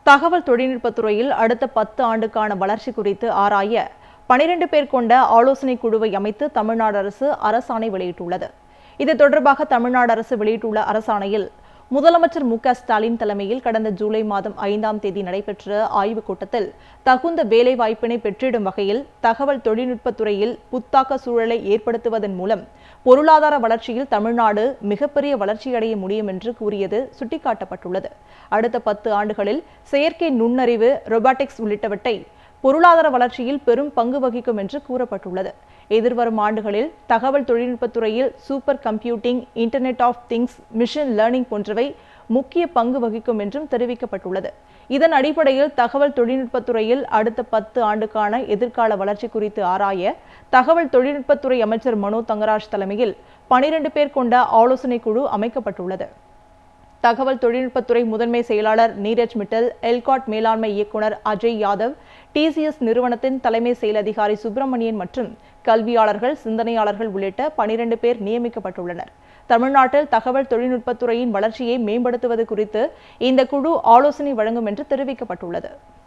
தகவல் தொழில்நுட்பத் துறையில் அடுத்த பத்து ஆண்டுக்கான வளர்ச்சி குறித்து ஆராய பனிரெண்டு பேர் கொண்ட ஆலோசனை குழுவை அமைத்து தமிழ்நாடு அரசு அரசாணை வெளியிட்டுள்ளது இது தொடர்பாக தமிழ்நாடு அரசு வெளியிட்டுள்ள அரசாணையில் முதலமைச்சர் மு க ஸ்டாலின் தலைமையில் கடந்த ஜூலை மாதம் ஐந்தாம் தேதி நடைபெற்ற ஆய்வுக் கூட்டத்தில் தகுந்த வேலைவாய்ப்பினை பெற்றிடும் வகையில் தகவல் தொழில்நுட்பத் துறையில் புத்தாக்க சூழலை ஏற்படுத்துவதன் மூலம் பொருளாதார வளர்ச்சியில் தமிழ்நாடு மிகப்பெரிய வளர்ச்சியடைய முடியும் என்று கூறியது சுட்டிக்காட்டப்பட்டுள்ளது அடுத்த பத்து ஆண்டுகளில் செயற்கை நுண்ணறிவு ரொபாட்டிக்ஸ் உள்ளிட்டவற்றை பொருளாதார வளர்ச்சியில் பெரும் பங்கு வகிக்கும் என்று கூறப்பட்டுள்ளது எதிர்வரும் ஆண்டுகளில் தகவல் தொழில்நுட்பத் துறையில் super computing internet of things machine learning போன்றவை முக்கிய பங்கு வகிக்கும் என்றும் தெரிவிக்கப்பட்டுள்ளது இதன் அடிப்படையில் தகவல் தொழில்நுட்பத் துறையில் அடுத்த பத்து ஆண்டுக்கான எதிர்கால வளர்ச்சி குறித்து ஆராய தகவல் தொழில்நுட்பத்துறை அமைச்சர் மனோ தங்கராஜ் தலைமையில் பனிரெண்டு பேர் கொண்ட ஆலோசனை குழு அமைக்கப்பட்டுள்ளது தகவல் தொழில்நுட்பத்துறை முதன்மை செயலாளர் நீரஜ் மிட்டல் எல்காட் மேலாண்மை இயக்குனர் அஜய் யாதவ் டிசிஎஸ் நிறுவனத்தின் தலைமை செயல் அதிகாரி சுப்பிரமணியன் மற்றும் கல்வியாளர்கள் சிந்தனையாளர்கள் உள்ளிட்ட பனிரெண்டு பேர் நியமிக்கப்பட்டுள்ளனர் தமிழ்நாட்டில் தகவல் தொழில்நுட்பத்துறையின் வளர்ச்சியை மேம்படுத்துவது குறித்து இந்த குழு ஆலோசனை வழங்கும் என்று தெரிவிக்கப்பட்டுள்ளது